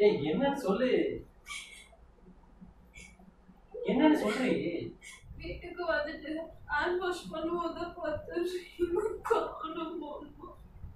ஏய் என்னன்னு சொல்லு என்னன்னு சொல்றீ வீட்டுக்கு வந்துட்டு ஹேண்ட் வாஷ் பண்ணும்போது பார்த்து இவன் காணும் அம்மா.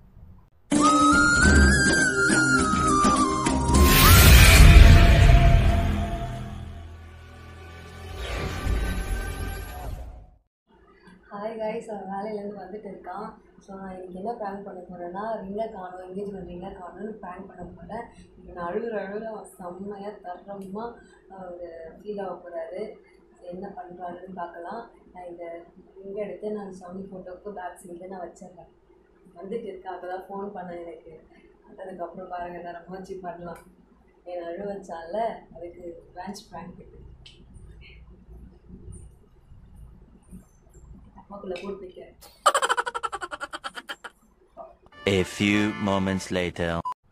ஹாய் காய்ஸ் அவன் வேலையிலேருந்து வந்துட்டு இருக்கான் ஸோ நான் இன்னைக்கு என்ன ப்ராங்க் பண்ண போகிறேன்னா ரிங்கை காணும் எங்கேஜ்மெண்ட் ரிங்கை காணும்னு ப்ராங்க் பண்ண போகிறேன் இப்போ நான் அழுகுற அழுகுற அவன் செம்மையாக தரமாக அவர் ஃபீல் ஆக போகிறாரு என்ன பண்ணுறாருன்னு பார்க்கலாம் நான் இந்த ரிங்கை எடுத்து நான் சாமி ஃபோட்டோவுக்கு பேக் சைடில் நான் வச்சிடுறேன் வந்துட்டு இருக்கேன் அப்போ தான் ஃபோன் பண்ணேன் எனக்கு அதுக்கப்புறம் பாருங்கள் நான் வச்சு பண்ணலாம் என் அழு வச்சால அதுக்கு பிரான்ச் ப்ராங்க் இது அம்மாக்குள்ளே போட்டு வைக்கிறேன் A few moments later.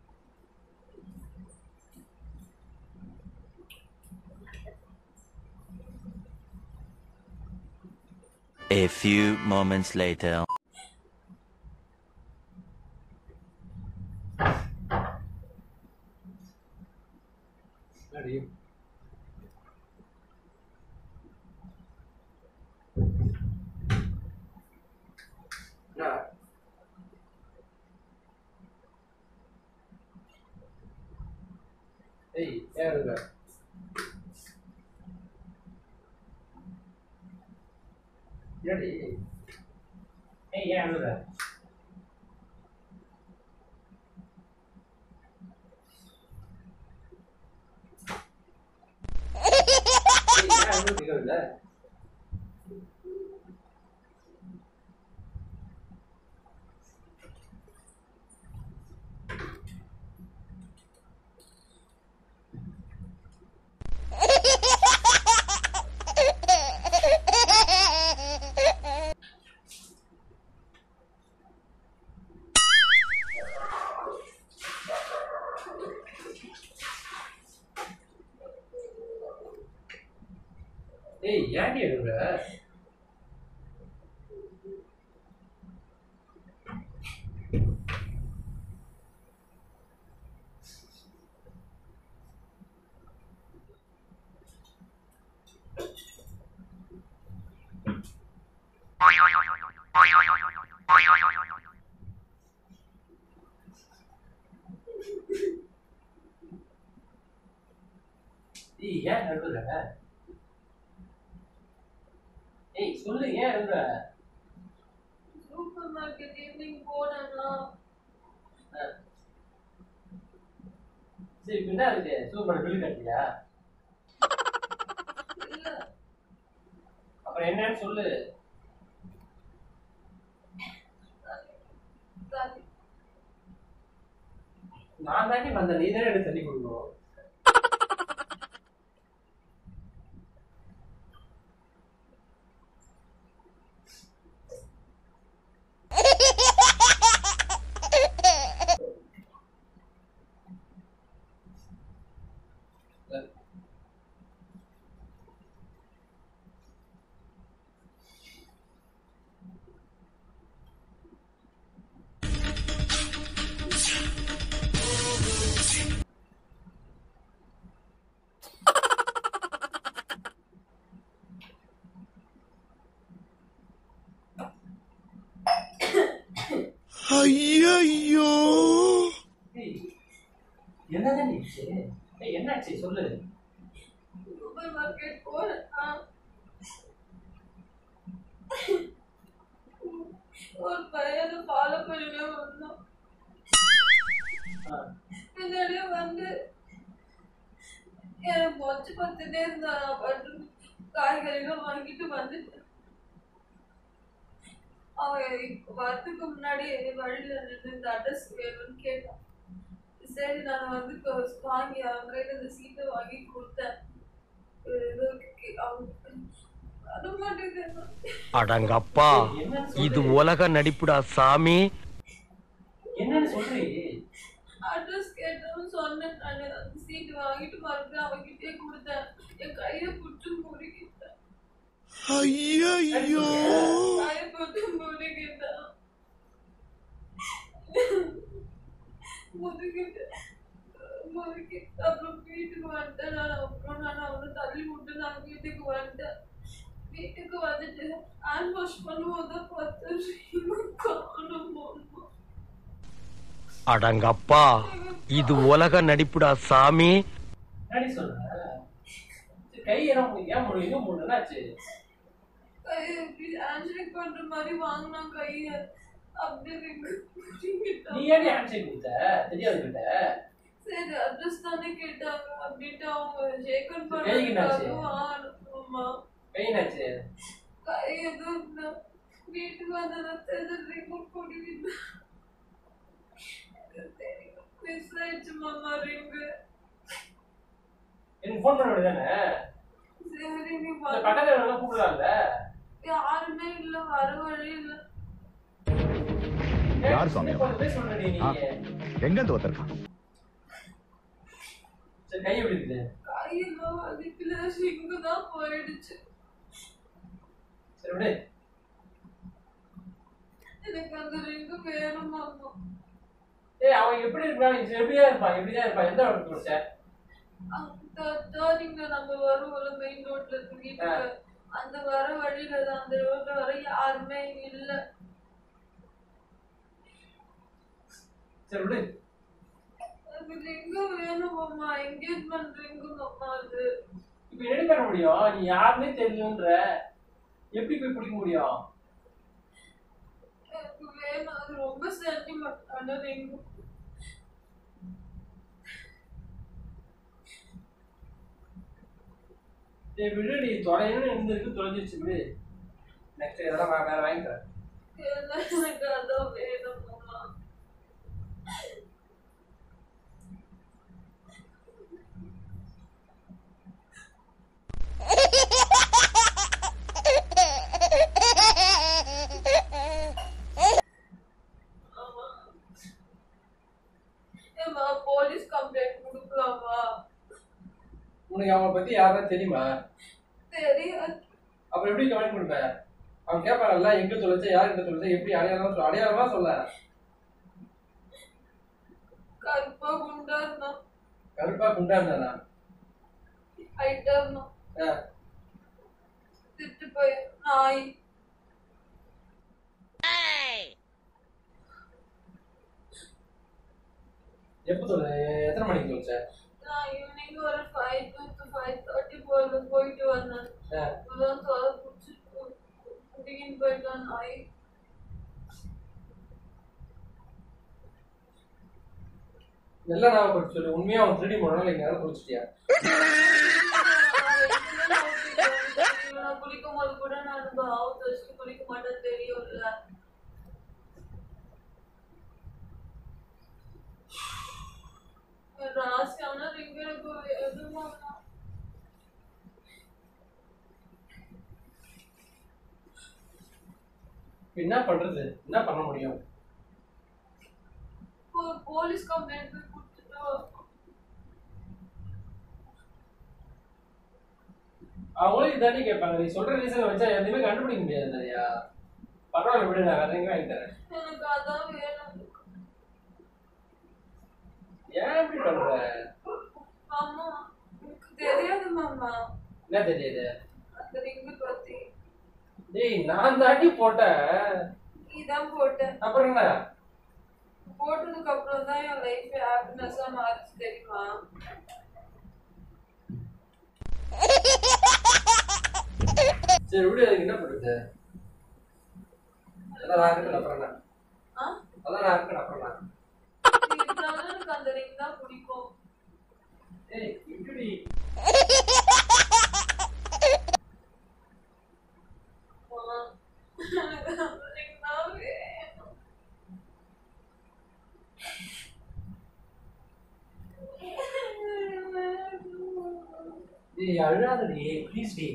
A few moments later. அடி என்ன ஏய் ஏன் அழுகுற? என்னடி ஏய் ஏன் அழுகுற? ஏய், ஏன் அழுகுறீங்க? ஏய் ஏன்டி அழுகுற? ஏய் ஏன் அழுகுற? ஏய் சொல்லு ஏன் அழுகுற? சூப்பர் மார்க்கெட் ஈவினிங் போனேன்னா ஆ. சரி இப்ப என்ன இருக்கு சூப்பர் பில் கட்டியா இல்ல அப்புறம் என்னன்னு சொல்லு சாரி நான் தாண்டி வந்தேன் நீ தானே எனக்கு தண்ணி கொடுக்கணும் ஐயோ ஏய், என்னதான் நீச்சு ஏய் என்னாச்சு சொல்லு சூப்பர் மார்க்கெட் போனேன்னா ஒரு பையனை ஃபாலோ பண்ணினே வந்தான் ஆ. பின்னாடியே வந்து எனக்கு மொச்சு பார்த்துட்டே இருந்தான் நான் பாட்டு காய்கறிலாம் வாங்கிட்டு வந்துட்டேன் அவன் இப்ப வரதுக்கு முன்னாடி வழியில நின்று இந்த அட்ரஸ் வேணும்னு கேட்டான் சரி நான் வந்து கொ- வாங்கி அவன் கையில இந்த சீட்டை வாங்கி கொடுத்தேன் ஏதோ கே- அவன் வர மாட்டேங்குது அடங்கப்பா ஏய், என்னன்னு சொல்லு. இது உலக நடிப்புடா சாமி என்னன்னு சொல்றீ அட்ரஸ் கேட்டவன் சொன்னேன் நான் அந்த சீட்டு வாங்கிட்டு மறுபடியும் அவன்கிட்டயே கொடுத்தேன் என் கையை புட்டு முறுக்கிட்டேன் ஐயோ கையை புட்டு முறுக்கிட்டேன் முதுகிட்டு வரைக்கும் அப்புறம் வீட்டுக்கு வந்துட்டேன் நான் அப்புறம் நான் அவனை தள்ளி விட்டு நான் வீட்டுக்கு வந்துட்டேன் வீட்டுக்கு வந்துட்டு ஹேண்ட் வாஷ் பண்ணும்போது பார்த்து இவன் காணும் அம்மா. அடங்கப்பா இது உலக நடிப்புடா சாமி என்னடி சொல்ற சரி, கை எல்லாம் மு- ஏன் முழு எங்க முழு என்னாச்சு கையை இப்படி handshake பண்ற மாதிரி வாங்கினான் கைய அப்படியே ring பிடிங்கிட்டான். நீ ஏன் ஹேண்ட் ஷேக் கொடுத்த தெரியாது கிட்ட சரி அட்ரஸ் தானே கேட்டாங்க அப்படின்ட்டு அவங்க ஜேக்கன் கைக்கு என்னாச்சு? ஆமா கை என்னாச்சு கை எதுவும் இல்லை. வீட்டுக்கு வந்ததும் தெரிஞ்ச ரிங் போடுவீங்க மிஸ் ஆயிடுச்சு மாமா ரிங்கு எனக்கு ஃபோன் பண்ண வேண்டியதானே சரி நீ இந்த வா பக்கத்துல நல்லா கூப்பிடலாம்ல யாருமே இல்ல வர வழி இல்ல யார் சுவாமி அவன்? கொஞ்சம் பேச சொல்றடி நீ ஆ. எங்க இருந்து ஒருத்தருக்கான் சரி கை எப்படி இருக்குது கையெல்லாம் வலிக்கல ரிங்கு தான் போயிடுச்சு சரி விடு எனக்கு அந்த ரிங்கு வேணும் மாமா ஏய் அவன் எப்படி இருப்பான் இது எப்படியா இருப்பான் எப்படிதான் இருப்பான் எந்த இடத்துல குடிச்ச அந்த டேர்னிங்ல நம்ம வருவோம்ல மெயின் ரோட்ல இருக்கு வீட்டுக்கு அந்த வர வழியில தான் அந்த ரோட்ல வர யாருமே இல்ல சரி விடு எனக்கு ரிங்கு வேணும் மாமா என்கேஜ்மெண்ட் ரிங்கு மாமா அது இப்ப என்ன பண்ண முடியும் நீ யாருன்னே தெரியுன்ற எப்படி போய் பிடிக்க முடியும் எனக்கு வேணும் அது ரொம்ப சென்டிமெண்டான ரிங்கு சரி விடு நீ தொலைன்னு இருந்திருக்கு தொலைஞ்சிருச்சு விடு நெக்ஸ்ட் இதெல்லாம் வேற வேற வாங்கிக்கிறேன் எனக்கு அதான் வேணும் மாமா ஆமா. ஏம்மா, போலீஸ் கம்ப்ளைண்ட் கொடுக்கலாமா உனக்கு அவனை பத்தி யாருன்னா தெரியுமா தெரியாது அப்புறம் எப்படி கமெண்ட் கொடுப்ப அவன் கேட்பாங்கல்ல எங்க தொலைச்ச யார் எங்க தொலைச்ச எப்படி அடையாளமா சொல்ல அடையாளமா சொல்ல கருப்பா குண்டா இருந்தான் கருப்பா குண்டா இருந்தானா ஹைட்டா இருந்தான் ஆ. திட்டு போய் நாய் எப்போ தொலை எத்தனை மணிக்கு தொலைச்ச நான் ஈவினிங் ஒரு ஃபைவ் டு ஃபைவ் தேர்ட்டி போல போயிட்டு வந்தேன் ஆ. இப்பதான் தொலை பிடிச்சிட்டு குடிக்கின்னு போயிட்டான் நாய் நல்லா நான் கொஞ்சம் சொல்லு உண்மையா அவன் திருடி போனாலும் எங்க யாரும் தொலைச்சிட்டியா நான் குளிக்கும் போது கூட நான் பாவத்தை வச்சுட்டு குளிக்க மாட்டேன் தெரியும்ல ராசியான ரிங் எனக்கு எதுவும் வேணாம். இப்ப என்ன பண்றது என்ன பண்ண முடியும் ஒரு போலீஸ் கம்ப்ளைண்ட் போய் கொடுத்துட்டு அவங்களும் இதாண்டி கேட்பாங்க நீ சொல்ற ரீசனை வச்சா எதுவுமே கண்டுபிடிக்க முடியாது நிறையா பரவாயில்ல விடு நான் வேற எங்க வாங்கி தரேன் எனக்கு அதான் வேணும் ஏன் இப்படி பண்ற ஆமா எனக்கு தெரியாது மாமா என்ன தெரியுது அந்த ரிங்கு பத்தி டேய் நான் தாண்டி போட்டேன் நீதான் போட்ட அப்புறம் என்ன போட்டதுக்கு அப்புறம் தான் என் லைஃப் ஹாப்பினஸா மாறிச்சு தெரியுமா சரி விடு அதுக்கு என்ன பண்றது அதெல்லாம் நான் இருக்கேன் அப்புறம் என்ன ஆ? அதெல்லாம் நான் இருக்கேன் அப்புறம் என்ன இருந்தாலும் எனக்கு அந்த ரிங் தான் பிடிக்கும் ஏய் இப்படி ஆ. எனக்கு அந்த ring தான் வேணும். டேய் அழாதடி ப்ளீஸ் டி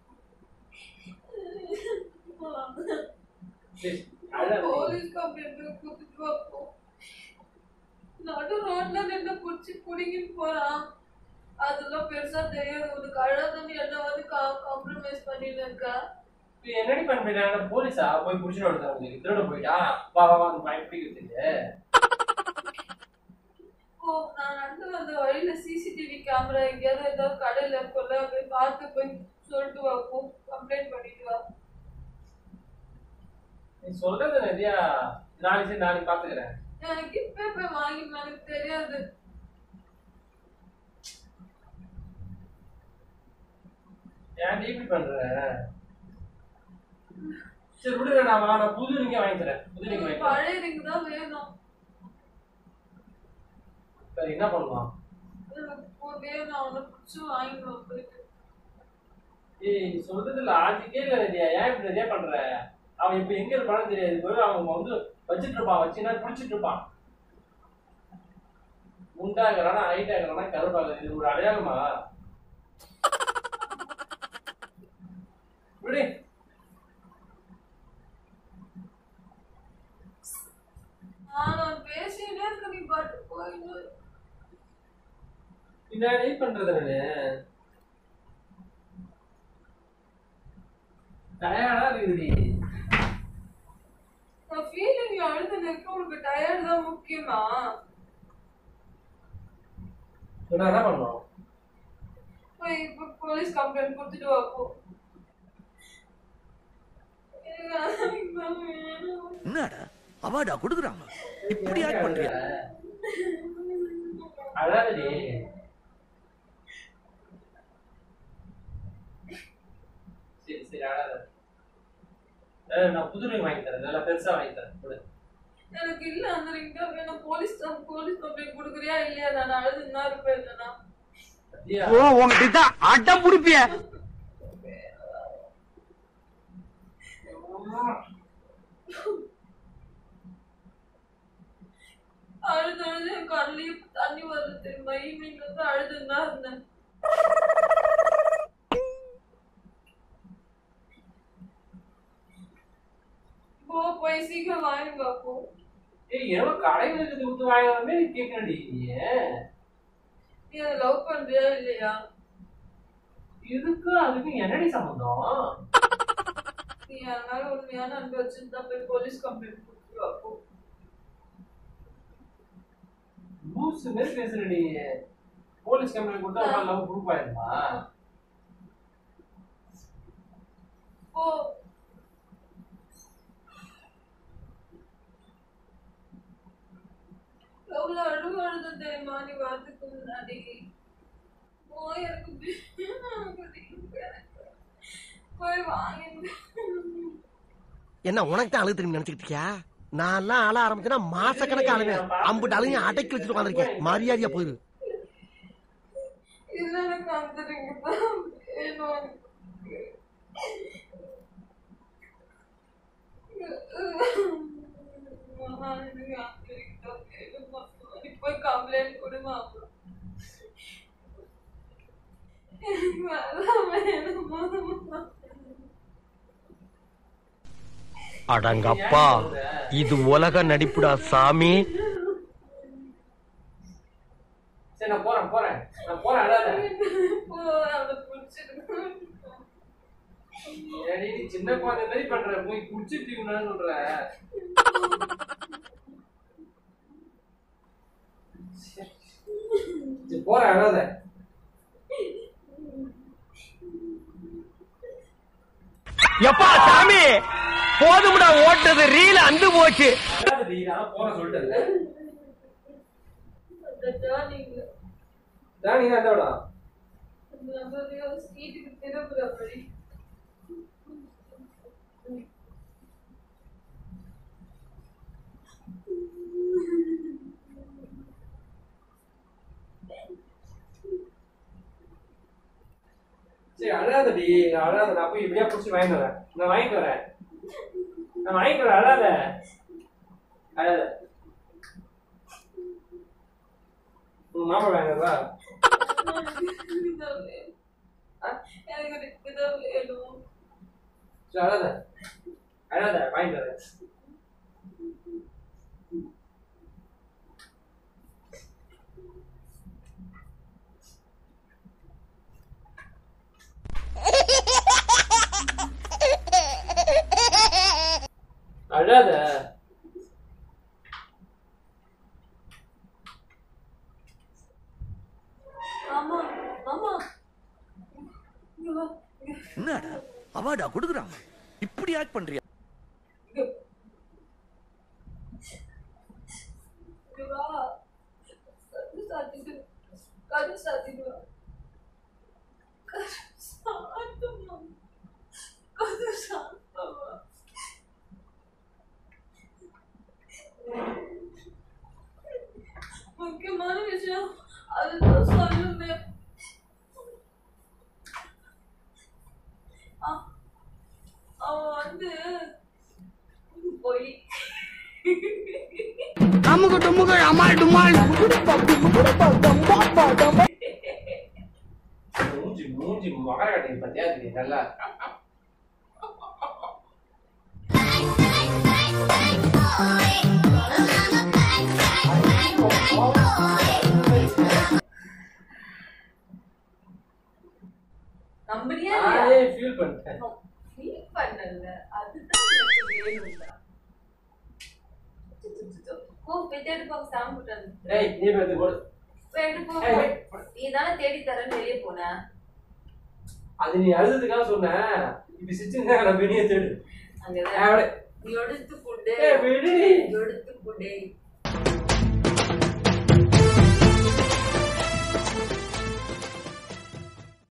ப்ளீஸ் அழாத போலீஸ் கம்ப்ளைண்ட் போய் கொடுத்துட்டு வைப்போம் நடு ரோட்ல நின்று புடிச்சு புடிங்கிட்டு போறான் அதெல்லாம் பெருசா தெரியாது உனக்கு அழாதுன்னு என்ன வந்து காம்ப்ரமைஸ் பண்ணிட்டு இருக்கா இப்ப என்னடி பண்ணுறேன் போலீஸா போய் புடிச்சிட்டு வந்துட்டாங்க திருட போயிட்டா வா வா வா அந்த பையன் பிடிக்கிறதுக்கு இப்போ நான் நடந்து வந்த வழியில சிசிடிவி கேமரா எங்கேயாவது ஏதாவது கடையில இருக்கும்ல போய் பார்த்து போய் சொல்லிட்டு வா போ கம்ப்ளைண்ட் பண்ணிட்டு வா நீ சொல்றது நிறையா நாளைக்கு சரி நாளைக்கு பாத்துக்கிறேன் எனக்கு இப்ப போய் வாங்கி எனக்கு தெரியாது ஏன் டிபி பண்ற சரி விடுங்க நான் வா, நான் புது ரிங்க வாங்கி தரேன் புது ரிங் வாங்கி எனக்கு தரேன் பழைய ரிங் தான் வேணும் சரி என்ன பண்ணலாம் எனக்கு இப்போ வேணும் அவனை பிடிச்சி வாங்கிடுவோம் போயிட்டு ஏய் நீ சொல்றது லாஜிக்கே இல்ல நிறையா ஏன் இப்படி நிறைய பண்ற அவன் இப்ப எங்க இருப்பான்னு தெரியாது வெறும் அவன் வந்து வச்சிட்டு இருப்பான் வச்சுனா குடிச்சிட்டு இருப்பான் முண்டாகிறானா ஹைட் ஆகிறானா கருப்பாக இது ஒரு அடையாளமா விடு நான் பேசிட்டே இருக்க நீ பாட்டு போயிடு பின்னாடி பண்றது நானு டயர்டா இருக்குடி நான் ஃபீலிங் அழுது நிற்க உனக்கு டயர்ட் தான் முக்கியமா நான் என்ன பண்ணுவோம் போய் இப்போ போலீஸ் கம்ப்ளைண்ட் கொடுத்துட்டு வா போ எனக்கு அதுதான் வேணும். என்னடா அவார்டா கொடுக்குறாங்க இப்படி ஆக்ட் பண்றியா அழாதடி சரி சரி அழாத அஹ் நான் புது ring வாங்கி தரேன் நல்லா பெருசா வாங்கி தரேன் கொடு எனக்கு இல்ல அந்த ரிங் தான் வேணும் போலீஸ் போலீஸ் கம்ப்ளைண்ட் கொடுக்குறியா இல்லையா நான் அழுதுன்னா இருப்பேன் இல்லைனா பத்தியா? ஓ உங்ககிட்ட அடம் புடிப்பிய அழுது அழுது என் கண்ணிலேயே தண்ணி வருது தெரியுமா ஈவினிங் வந்து அழுதுன்னு தான் இருந்தேன் போ போய் சீக்கிரம் வாங்கி வா போ ஏய் என்னமோ கடையில் இருக்கிறது ஊத்து வாங்குற மாதிரி கேட்கறடி நீ நீ அதை லவ் பண்றியா இல்லையா இதுக்கு அதுக்கு என்னடி சம்பந்தம் நீ அதனால உண்மையான அன்பு வச்சிருந்தா போய் போலீஸ் கம்ப்ளைண்ட் கொடுத்துட்டு வா போ லூஸ் மாதிரி பேசுறடி போலீஸ் கம்ப்ளைண்ட் கொடுத்தா ஒரு லவ் ப்ரூஃப் ஆயிருமா போ எவ்வளவு அழுவு அழுது தெரியுமா நீ வரதுக்கு முன்னாடி போய் எனக்கு எனக்கு போய் வாங்கி என்ன உனக்கு தான் அழுகு தெரியும் நினைச்சுக்கிட்டு இருக்கியா நான் எல்லாம் அழ ஆரம்பிச்சேன்னா மாச கணக்கு அழுவேன் அம்புட்டு அழுகையும் அடக்கி வச்சுட்டு உட்காந்துருக்கேன் மரியாதையா போயிரு இல்ல எனக்கு அந்த ring தான் வேணும் அம்மா, எனக்கு அந்த ring தான் வேணும்மா. நீ போய் கம்ப்ளைண்ட் கொடுமா எனக்கு அதான் வேணுமா அடங்கப்பா இது உலக நடிப்புடா சாமி சரி நான் போறேன் போறேன் நான் போறேன் அழாத போ, அவளை பிடிச்சிருக்கு ஏடி நீ சின்ன குழந்தை மாதிரி பண்ற போய் குடிச்சிட்டு சொல்ற சரி, போறேன் அழாத எப்பா சாமி போதும்டா ஓட்டது ரீல அந்து போச்சு அழாதடி நான் போறேன் சொல்லிட்டேன்ல அந்த turning ல ராணி தான் விடா அந்த நபரையோ வீட்டுக்கு திரும்புற வழி சரி அழாதடி அழாத நான் போய் இப்படியா புடிச்சு வாங்கிட்டு வரேன் நான் வாங்கிட்டு வரேன் நான் வாங்கிட்டு வரேன் அழாத அழாத உங்க மாமா வாங்குறதா இதுதான் வேணும். எனக்கு இதுதான் வேணும் சரி அழாத அழாத வாங்கிட்டு வரேன் அழாத என்னடா அவார்டா கொடுக்குறான் இப்படி ஆக்ட் பண்றியா இங்க வா கது சாத்திட்டு கது சாத்திட்டு வா கது சாத்துமா கது சாத்துமா முக்கியமான விஷயம் அதுதான் சொல்லுவேன் அ- அவன் வந்து பொய் மூஞ்சி மூஞ்சி மகர கட்டி பத்தியா தெரியும் நல்லா நம்புறியா நானே ஃபீல் பண்ணிட்டேன் ஃபீல் பண்ணல அதுதான் எனக்கு வேணும்டா போ போய் தேடி போக சாம்பிட்டாங்க ஏய் நீ பேத்து போடு தேடி போ ஏய், wait. நீ தானே தேடி தரேன்னு வெளியே போன அது நீ அழுதுக்காக சொன்ன இப்ப சிச்சுங்க நான் வெளியே தேடு அங்கதான் ஏய், அவளே. நீ எடுத்து கொண்டு ஏய், விடுடி. எடுத்து கொண்டு